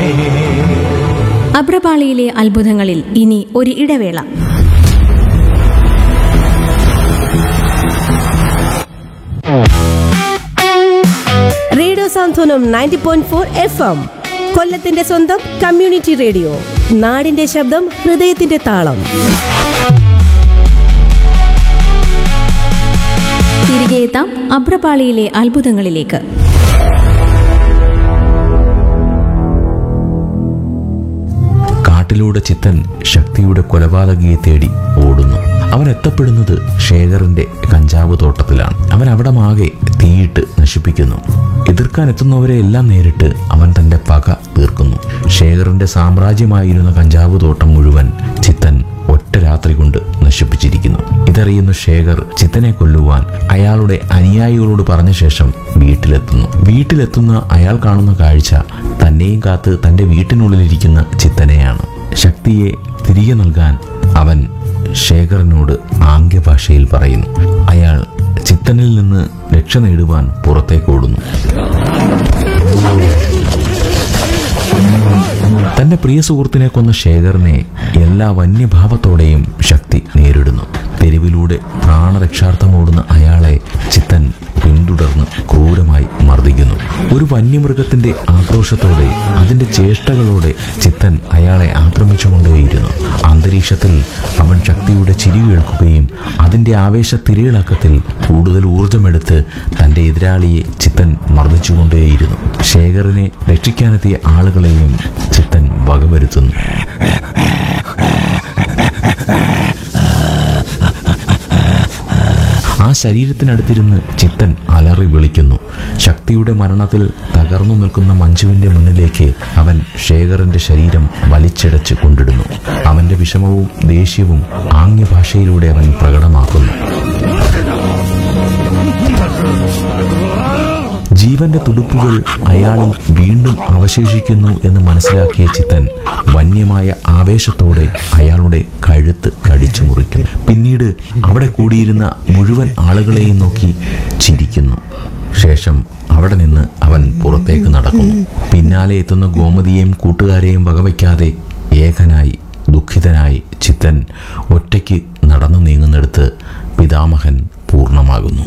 അബ്രപാളിയിലെ അത്ഭുതങ്ങളിൽ ഇനി ഒരു ഇടവേള radio Santhwanam ninety point four F M കൊല്ലത്തിന്റെ സ്വന്തം കമ്മ്യൂണിറ്റി റേഡിയോ നാടിന്റെ ശബ്ദം ഹൃദയത്തിന്റെ താളം തിരികെ എത്താം അബ്രപാളിയിലെ അത്ഭുതങ്ങളിലേക്ക് കാട്ടിലൂടെ ചിത്തൻ ശക്തിയുടെ കൊലപാതകിയെ തേടി ഓടുന്നു അവൻ എത്തപ്പെടുന്നത് ശേഖറിന്റെ കഞ്ചാവ് തോട്ടത്തിലാണ് അവൻ അവിടെ മാകെ തീയിട്ട് നശിപ്പിക്കുന്നു എതിർക്കാൻ എത്തുന്നവരെ എല്ലാം നേരിട്ട് അവൻ തന്റെ പക തീർക്കുന്നു ശേഖറിന്റെ സാമ്രാജ്യമായിരുന്ന കഞ്ചാവ് തോട്ടം മുഴുവൻ ചിത്തൻ ഒറ്റ രാത്രി കൊണ്ട് നശിപ്പിച്ചിരിക്കുന്നു ഇതറിയുന്ന ശേഖർ ചിത്തനെ കൊല്ലുവാൻ അയാളുടെ അനുയായികളോട് പറഞ്ഞ ശേഷം വീട്ടിലെത്തുന്നു വീട്ടിലെത്തുന്ന അയാൾ കാണുന്ന കാഴ്ച തന്നെയും കാത്ത് തന്റെ വീട്ടിനുള്ളിലിരിക്കുന്ന ചിത്തനെയാണ് ശക്തിയെ തിരികെ നൽകാൻ അവൻ ശേഖറിനോട് ആംഗ്യഭാഷയിൽ പറയുന്നു അയാൾ ചിത്തനിൽ നിന്ന് രക്ഷ നേടുവാൻ പുറത്തേക്ക് ഓടുന്നു തന്റെ പ്രിയ സുഹൃത്തിനെ കൊന്ന ശേഖറിനെ എല്ലാ വന്യഭാവത്തോടെയും ശക്തി നേരിടുന്നു തെരുവിലൂടെ പ്രാണരക്ഷാർത്ഥം ഓടുന്ന അയാളെ ചിത്തൻ പിന്തുടർന്ന് ക്രൂരമായി മർദ്ദിക്കുന്നു ഒരു വന്യമൃഗത്തിന്റെ ആക്രോശത്തോടെ അതിന്റെ ചേഷ്ടകളോടെ ചിത്തൻ അയാളെ ആക്രമിച്ചുകൊണ്ടേയിരുന്നു അന്തരീക്ഷത്തിൽ അവൻ ശക്തിയുടെ ചിരി കേൾക്കുകയും അതിന്റെ ആവേശ തിരയിളക്കത്തിൽ കൂടുതൽ ഊർജമെടുത്ത് തന്റെ എതിരാളിയെ ചിത്തൻ മർദ്ദിച്ചുകൊണ്ടേയിരുന്നു ശേഖറിനെ രക്ഷിക്കാനെത്തിയ ആളുകളെയും ചിത്തൻ വകവരുത്തുന്നു ആ ശരീരത്തിനടുത്തിരുന്ന് ചിത്തൻ അലറി വിളിക്കുന്നു ശക്തിയുടെ മരണത്തിൽ തകർന്നു നിൽക്കുന്ന മഞ്ജുവിന്റെ മുന്നിലേക്ക് അവൻ ശേഖറിന്റെ ശരീരം വലിച്ചിടച്ച് കൊണ്ടിടുന്നു അവന്റെ വിഷമവും ദേഷ്യവും ആംഗ്യഭാഷയിലൂടെ അവൻ പ്രകടമാക്കുന്നു ജീവന്റെ തുടുപ്പുകൾ അയാളിൽ വീണ്ടും അവശേഷിക്കുന്നു എന്ന് മനസ്സിലാക്കിയ ചിത്തൻ വന്യമായ ആവേശത്തോടെ അയാളുടെ കഴുത്ത് കടിച്ചു മുറിക്കുന്നു പിന്നീട് അവിടെ കൂടിയിരുന്ന മുഴുവൻ ആളുകളെയും നോക്കി ചിരിക്കുന്നു ശേഷം അവിടെ നിന്ന് അവൻ പുറത്തേക്ക് നടക്കുന്നു പിന്നാലെ എത്തുന്ന ഗോമതിയെയും കൂട്ടുകാരെയും വകവയ്ക്കാതെ ഏകനായി ദുഃഖിതനായി ചിത്തൻ ഒറ്റയ്ക്ക് നടന്നു നീങ്ങുന്നിടത്ത് പിതാമഹൻ പൂർണ്ണമാകുന്നു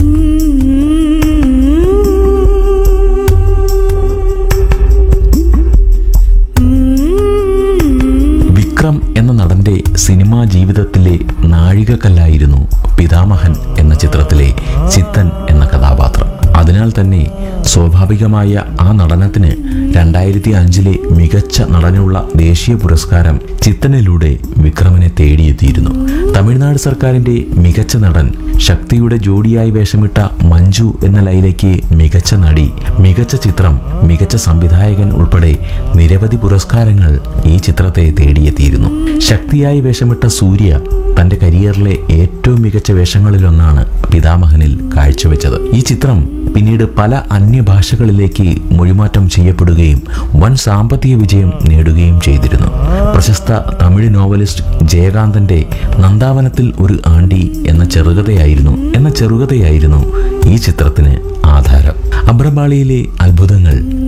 വിക്രം എന്ന നടന്റെ സിനിമാ ജീവിതത്തിലെ നാഴികക്കല്ലായിരുന്നു പിതാമഹൻ എന്ന ചിത്രത്തിലെ ചിത്തൻ എന്ന കഥാപാത്രം അതിനാൽ തന്നെ സ്വാഭാവികമായ ആ നടനത്തിന് രണ്ടായിരത്തി അഞ്ചിലെ മികച്ച നടനുള്ള ദേശീയ പുരസ്കാരം ചിത്തനിലൂടെ വിക്രമിനെ തേടിയെത്തിയിരുന്നു തമിഴ്നാട് സർക്കാരിന്റെ മികച്ച നടൻ ശക്തിയുടെ ജോഡിയായി വേഷമിട്ട മഞ്ജു എന്ന ലൈലയ്ക്ക് മികച്ച നടി മികച്ച ചിത്രം മികച്ച സംവിധായകൻ ഉൾപ്പെടെ നിരവധി പുരസ്കാരങ്ങൾ ഈ ചിത്രത്തെ തേടിയെത്തിയിരുന്നു ശക്തിയായി വേഷമിട്ട സൂര്യ തന്റെ കരിയറിലെ ഏറ്റവും മികച്ച വേഷങ്ങളിലൊന്നാണ് പിതാമഹനിൽ കാഴ്ചവെച്ചത് ഈ ചിത്രം പിന്നീട് പല അന്യഭാഷകളിലേക്ക് മൊഴിമാറ്റം ചെയ്യപ്പെടുകയും വൻ സാമ്പത്തിക വിജയം നേടുകയും ചെയ്തിരുന്നു പ്രശസ്ത തമിഴ് നോവലിസ്റ്റ് ജയകാന്തന്റെ നന്ദാവനത്തിൽ ഒരു ആണ്ടി എന്ന ചെറുകഥയായിരുന്നു എന്ന ചെറുകഥയായിരുന്നു ഈ ചിത്രത്തിന് ആധാരം അബ്രപാളിയിലെ അത്ഭുതങ്ങൾ